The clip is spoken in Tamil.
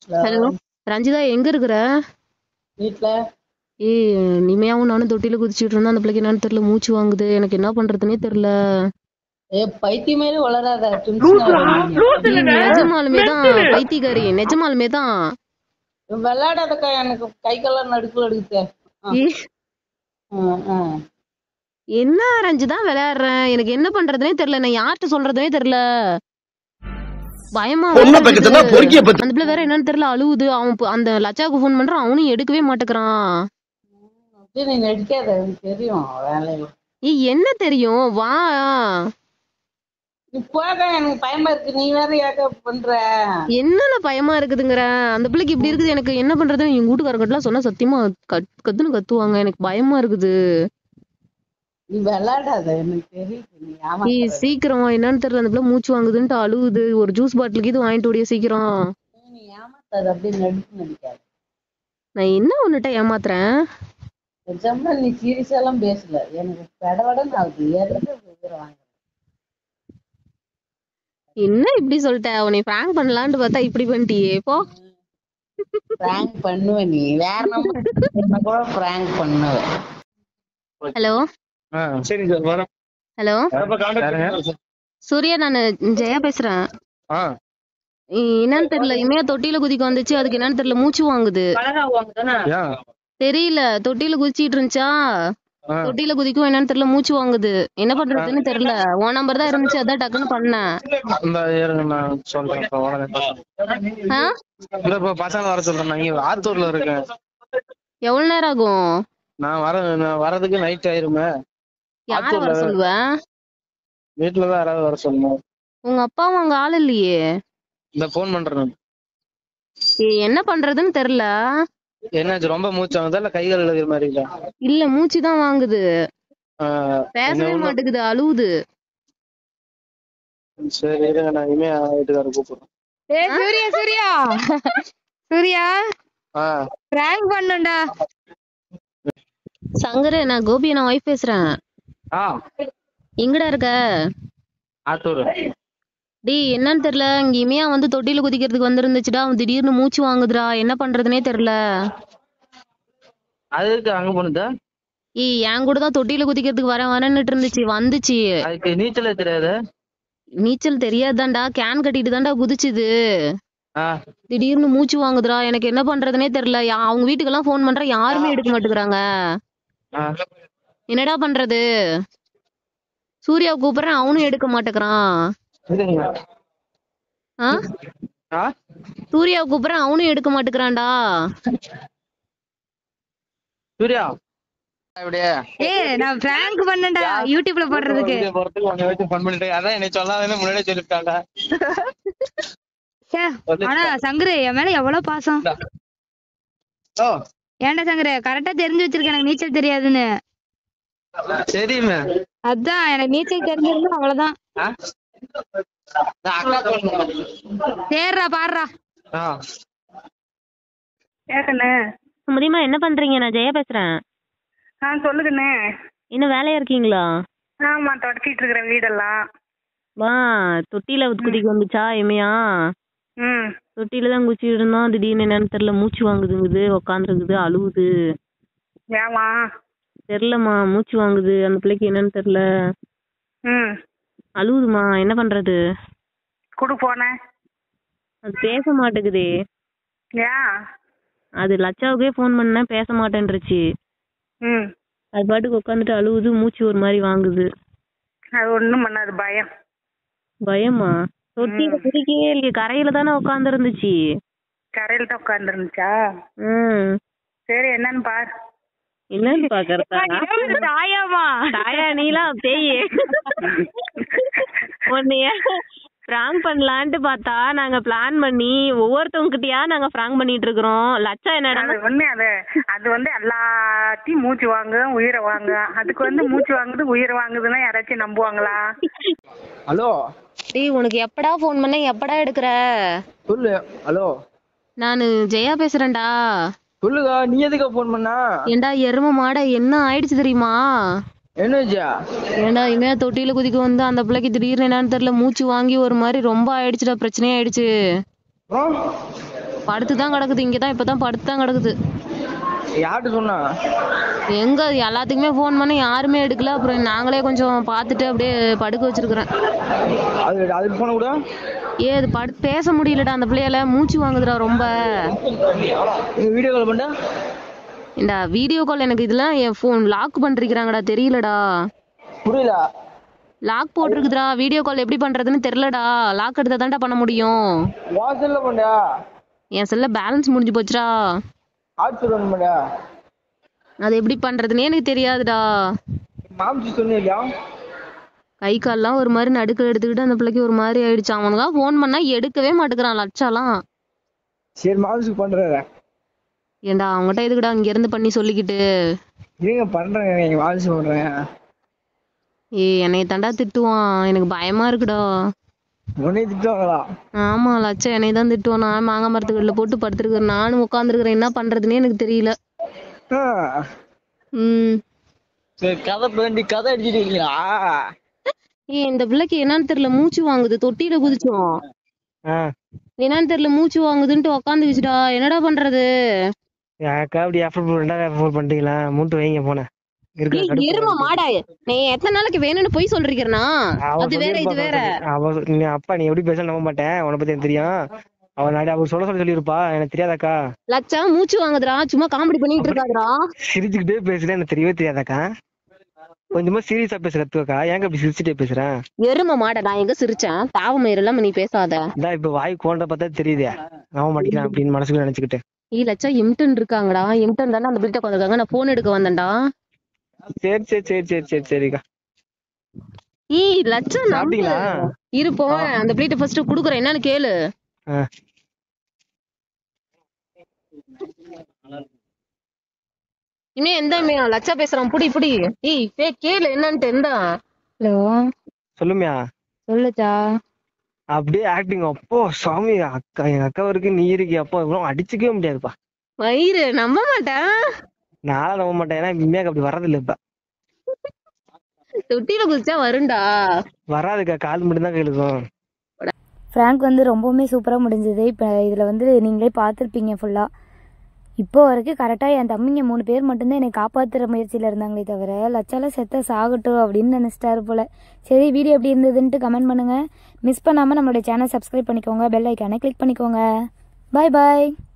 ஹலோ ரஞ்சிதா எங்க இருக்கிற வீட்ல ஏய் இனிமையாவும் நானும் தொட்டில குதிச்சிட்டு இருந்தோம் அந்த பிள்ளைக்கு என்னன்னு தெரியல மூச்சு வாங்குது எனக்கு என்ன பண்றதுனே தெரியல ஏ பைத்தியமாரி வளராத tension ஆகாத நீ. ஏய், நிஜமாலுமே தான் பைத்தியக்காரி நிஜமாலுமே தான் விளையாடாதக்கா எனக்கு கை காலம் நடுக்கல எடுக்குது ஏய், என்ன ரஞ்சிதா விளையாடுறேன் எனக்கு என்ன பண்றதுனே தெரியல நான் யார்கிட்ட சொல்றதுனே தெரியல பயமா வேற பொண்ணை இருக்குது. பக்கத்துல பொறுக்கிய பத்தி அந்த பிள்ளை வேற என்னன்னு தெரியல அழுவுது அவன் பு- அந்த லச்சாவுக்கு ஃபோன் பண்றான் அவனும் எடுக்கவே மாட்டேங்கிறான் அப்படியே நீ நடிக்காத எனக்கு தெரியும் வேலையில ஏய் என்ன தெரியும் வா நீ போக எனக்கு பயமா இருக்கு நீ வேற ஏக்க பண்ற என்னென்ன பயமா இருக்குதுங்கிற அந்த பிள்ளைக்கு இப்படி இருக்குது எனக்கு என்ன பண்றதுன்னு எங்க வீட்டுக்காரங்கிட்டலாம் சொன்னா சத்தியமா கத் கத்துன்னு கத்துவாங்க எனக்கு பயமா இருக்குது நீ விளையாடாத எனக்கு தெரியுது நீ ஆமா ஏய் சீக்கிரம் என்னன்னு தெரியல அந்த பிள்ளை மூச்சு வாங்குதுன்ட்டு அழுவுது ஒரு ஜூஸ் பாட்டிலுக்கு இது வாங்கிட்டு ஓடிய சீக்கிரம் நீ ஏமாத்தாத அப்படியே நடிப்பு நடிக்காத நான் என்ன உன்னிட்ட ஏமாத்துறேன் நிஜமா நீ சீரியஸா எல்லாம் பேசல எனக்கு பெடவடன்னு ஆகுது ஏற்கனவே விவரம் வாங்க என்ன இப்படி சொல்லிட்ட உன்னை பிராங்க் பண்ணலான்னு பார்த்தா இப்படி பண்ணிட்டியே போ பிராங்க் பண்ணுவ நீ வேற நம்ம கூட பிராங்க் பண்ணுவ ஹலோ சரி சார் வரேன் ஹலோ சூர்யா நான் ஜெயா பேசுறேன் ஆ ஏய், என்னன்னு தெரியல இமையா தொட்டில குதிக்க வந்துச்சு அதுக்கு என்னன்னு தெரியல மூச்சு வாங்குது ஏன் தெரியல தொட்டில குதிச்சிட்டு இருந்துச்சா ஆ. தொட்டில குதிக்கும் என்னன்னு தெரியல மூச்சு வாங்குது என்ன பண்றதுன்னு தெரியல உன் நம்பர் தான் இருந்துச்சு அதான் டக்குன்னு பண்ணேன் இந்த இருங்க நான் சொல்றேன் இப்ப உடனே பசங்க. ஆ? இல்ல இப்ப பசங்க வர சொல்றேன் நான் இங்க ஆத்தூர்ல இருக்கேன் எவ்வளவு நேரம் ஆகும் நான் வர நான் வரதுக்கு நைட் ஆயிருமே யார வர ஆத்தூர்ல. சொல்லுவ வீட்டுல தான் யாராவது வர சொல்லணும் உங்க அப்பாவும் அங்க ஆள் இல்லையே இந்த போன் பண்றேன் நான். ஏய், என்ன பண்றதுன்னு தெரியல என்னாச்சு ரொம்ப மூச்சு வாங்குதா இல்ல கைகள் எழுதுற மாதிரி இல்ல இல்ல மூச்சு தான் வாங்குது பேசவே ஒண்ணும்- மாட்டேங்குது அழுவுது சரி இருங்க நான் இனிமே வீட்டுக்காரர் கூப்பிடுறேன் ஏய் சூர்யா சூர்யா சூர்யா ஆ பிராங்க் பண்ணுண்டா சங்கரு நான் கோபி நான் ஒய்ஃப் பேசுறேன் ஆ எங்கடா இருக்க ஆத்தூர் டேய் என்னன்னு தெரியல இங்க இமையா வந்து தொட்டில குதிக்கிறதுக்கு வந்திருந்துச்சுடா அவன் திடீர்னு மூச்சு வாங்குதுடா என்ன பண்றதுனே தெரியல அதுக்கு அங்க போனதா ஏய் என் கூட தான் தொட்டில குதிக்கிறதுக்கு வரேன் வரேன்னுட்டு இருந்துச்சு வந்துச்சு அதுக்கு நீச்சலே தெரியாது நீச்சல் தெரியாதான்டா கேன் கட்டிட்டு தான்டா குதிச்சுது ஆ திடீர்னு மூச்சு வாங்குதுடா எனக்கு என்ன பண்றதுனே தெரியல யா- அவங்க வீட்டுக்கெல்லாம் ஃபோன் பண்றேன் யாருமே எடுக்க மாட்டேங்கிறாங்க ஆ என்னடா பண்றது சூர்யாவை கூப்பிடுறேன் அவனும் எடுக்க மாட்டேங்கிறான் இருங்க ஆ ஆ சூர்யாவை கூப்பிடுறேன் அவனும் எடுக்க மாட்டேங்கிறான்டா சூர்யா அப்படியே ஏய் நான் பிராங்க் பண்ணேன்டா யூடியூப்ல போடுறதுக்கு வீடியோ போடுறதுக்கு உன்னை வச்சு ஃபன் பண்ணிட்டு அதான் என்னை சொல்லாதுன்னு முன்னாடியே சொல்லிட்டாங்க ச்சே, ஆனா சங்கரு என் மேல எவ்வளவு பாசம் ஓ ஏன்டா சங்கரு கரெக்டா தெரிஞ்சு வச்சிருக்கேன் எனக்கு நீச்சல் தெரியாதுன்னு தெரியுமே அதான் எனக்கு நீச்சல் தெரிஞ்சிருந்தா அவ்வளவுதான் ஆ? நான் அக்கா சொல்லணும் சேர்றா பாடுறா ஆ கேக்கண்ணே முடியுமா என்ன பண்றீங்க நான் ஜெயா பேசுறேன் ஆ சொல்லுங்கண்ணே இன்னும் வேலையா இருக்கீங்களா ஆமா தொடச்சிட்டு இருக்கிற வீடெல்லாம் வா தொட்டில குதிக்க வந்துச்சா எமையா ம் தொட்டில தான் குச்சிட்டு இருந்தோம் திடீர்னு என்னன்னு தெரியல மூச்சு வாங்குதுங்குது உக்காந்துருக்குது அழுவுது ஏமா தெரிலம்மா மூச்சு வாங்குது அந்த பிள்ளைக்கு என்னன்னு தெரியல ம் அழுவுதுமா என்ன பண்றது குடு போனேன் அது பேச மாட்டேங்குதே ஏன் அது லட்சாவுக்கே ஃபோன் பண்ணேன் பேச மாட்டேன்ருச்சு ம் அது பாட்டுக்கு உட்காந்துட்டு அழுவுது மூச்சு ஒரு மாதிரி வாங்குது அது ஒண்ணும் பண்ணாது பயம் பயமா தொட்டில குதிக்கவே இல்லையே கரையில தானே உட்காந்து இருந்துச்சு கரையில தான் உட்கார்ந்து இருந்துச்சா ம் சரி என்னன்னு பார் என்னன்னு பாக்குறதா தாயாமா தாயா நீலாம் பேய் உன்னைய பிராங்க் பண்ணலான்ட்டு பார்த்தா நாங்க பிளான் பண்ணி ஒவ்வொருத்தவங்ககிட்டயா நாங்க பிராங்க் பண்ணிட்டு இருக்கிறோம் லட்சம் என்னடா அது ஒண்ணு அது அது வந்து எல்லாத்தையும் மூச்சு வாங்க உயிரை வாங்க அதுக்கு வந்து மூச்சு வாங்குது உயிரை வாங்குதுன்னா யாராச்சும் நம்புவாங்களா ஹலோ டேய் உனக்கு எப்படா ஃபோன் பண்ண எப்படா எடுக்கிற சொல்லு ஹலோ நானு ஜெயா பேசுறேன்டா சொல்லுதா நீ எதுக்கு ஃபோன் பண்ணா ஏண்டா எரும மாட என்ன ஆயிடுச்சு தெரியுமா என்னச்சா ஏண்டா இனிமே தொட்டியில குதிக்க வந்து அந்த பிள்ளைக்கு திடீர்னு என்னன்னு தெரியல மூச்சு வாங்கி ஒரு மாதிரி ரொம்ப ஆயிடுச்சுடா பிரச்சனையா ஆயிடுச்சு அப்புறம் படுத்து தான் கிடக்குது இங்கே தான் இப்போ தான் படுத்து தான் கிடக்குது யார்கிட்ட சொன்னா எங்க எல்லாத்துக்குமே ஃபோன் பண்ணி யாருமே எடுக்கல அப்புறம் நாங்களே கொஞ்சம் பார்த்துட்டு அப்படியே படுக்க வச்சிருக்கிறேன் அது அதுக்கு போன கூட ஏ அது படு பேச முடியலடா அந்த பிள்ளையால மூச்சு வாங்குதுடா ரொம்ப நீ வீடியோ கால் பண்ண இந்த வீடியோ கால் எனக்கு இதெல்லாம் என் ஃபோன் லாக் பண்ணிருக்கிறாங்கடா தெரியலடா புரியல லாக் போட்டிருக்குதுடா வீடியோ கால் எப்படி பண்றதுன்னு தெரியலடா லாக் எடுத்தா தான்டா பண்ண முடியும் வாசல்ல பண்ண என் செல்ல பேலன்ஸ் முடிஞ்சு போச்சுடா ஆட்சி ரன் பண்ண அது எப்படி பண்றதுன்னே எனக்கு தெரியாதுடா மாமிச்சு சொன்னே இல்லையா கை கால்லாம் ஒரு மாதிரி நடுக்க எடுத்துக்கிட்டு அந்த பிள்ளைக்கு ஒரு மாதிரி ஆயிடுச்சு அவனுக்கா ஃபோன் பண்ணா எடுக்கவே மாட்டேங்கிறான் லட்சாலாம் சரி மாமிச்சுக்கு பண்றேன் ஏண்டா அவங்ககிட்ட எதுக்குடா இங்க இருந்து பண்ணி சொல்லிக்கிட்டு இருங்க பண்றேன் நீங்க மாமிச்சு பண்றேன் ஏய் என்னைய தாண்டா திட்டுவான் எனக்கு பயமா இருக்குடா உடனே திட்டுவாங்களா ஆமா லட்சம் என்னைய தான் திட்டுவான் நான் மாங்காய் மரத்துக்கடியில போட்டு படுத்துருக்கிறேன் நானும் உட்காந்துருக்கிறேன் என்ன பண்றதுன்னே எனக்கு தெரியல ஆ. ம் சரி கதை வேண்டி கதை அடிச்சிட்டு இருக்கீங்களா ஏய் இந்த பிள்ளைக்கு என்னன்னு தெரியல மூச்சு வாங்குது தொட்டியில குதிச்சோம் ஆ என்னன்னு தெரியல மூச்சு வாங்குதுன்ட்டு உக்காந்துக்கிச்சுடா என்னடா பண்றது அக்கா அப்படி எஃபர்ட் ரெண்டாவது எஃபர்ட் பண்ணிட்டீங்களா மூட்டு வைங்க போனேன் இருக்கு ஏய், கடுப்பு. எருமை மாடா நீ எத்தனை நாளைக்கு வேணும்னு போய் சொல்றீக்கிறனா அவ அது வேற இது சொல்லியிருப்பா வேற சொல்லி- அவ சொ- நீ அப்பா நீ எப்படி பேச நம்ப மாட்டேன் உன்னை பத்தி எனக்கு தெரியும் அவன் நாடி அவர் சொல்ல சொல்லி சொல்லியிருப்பா எனக்கு தெரியாதாக்கா லட்சம் மூச்சு வாங்குதுடா சும்மா காமெடி பண்ணிட்டு இருக்காதுடா சிரிச்சுக்கிட்டே பேசுறேன் எனக்கு தெரியவே தெரியாதாக்கா கொஞ்சமா சீரியஸா பேச கத்துக்கா ஏங்க இப்படி சிரிச்சுட்டே பேசுறேன் எருமை மாடா நான் எங்க சிரிச்சேன் தாவ மயிரெல்லாம் நீ பேசாத இந்தா இப்ப வாய் கோண்ட பார்த்தா தெரியுதே நம்ப மாட்டேங்கிறான் அப்படின்னு மனசுக்குள்ள நினைச்சுக்கிட்டு ஏய் லட்சம் எம்டன் இருக்காங்கடா எம்டன் தானே அந்த பிள்ளைட்ட உட்காந்துருக்காங்க நான் போன் எடுக்க வந்தேன்டா சரி சரி சரி சரி சரி சரிக்கா ஏய் லட்சம் நம்பு. சாப்பிட்டீங்களா இரு போவேன் அந்த பிளேட்ட ஃபர்ஸ்ட் குடுக்குறேன் என்னன்னு கேளு ஆ. இன்னும் எந்த மே- லட்சா பேசுறான் புடி புடி ஏய் பே கேளு என்னன்ட்டு எந்த ஹலோ சொல்லுமியா சொல்லுச்சா அப்படியே ஆக்டிங் அப்போ சாமி அக்கா எங்க அக்கா இருக்கு நீ இருக்கு அப்போ இவ்வளவு அடிச்சுக்கவே முடியாதுப்பா வயிறு நம்ப மாட்டேன் நானும் நம்ப மாட்டேன் ஏன்னா இனிமேக்கு அப்படி வர்றதில்ல இப்ப தொட்டில குதிச்சா வரும்டா வராதுக்கா கால் மட்டும் தான் கேளுக்கும் ஃப்ராங்க் வந்து ரொம்பவுமே சூப்பராக முடிஞ்சது இப்போ இதில் வந்து நீங்களே பார்த்துருப்பீங்க ஃபுல்லாக இப்போ வரைக்கும் கரெக்டாக என் தம்பிங்க மூணு பேர் மட்டும்தான் என்னை காப்பாற்றுற முயற்சியில் இருந்தாங்களே தவிர லட்சால செத்த சாகட்டும் அப்படின்னு நினச்சிட்டாரு போல் சரி வீடியோ எப்படி இருந்ததுன்ட்டு கமெண்ட் பண்ணுங்கள் மிஸ் பண்ணாமல் நம்மளுடைய சேனல் சப்ஸ்கிரைப் பண்ணிக்கோங்க பெல் ஐக்கானை கிளிக் பண்ணிக்கோங்க பாய் பாய்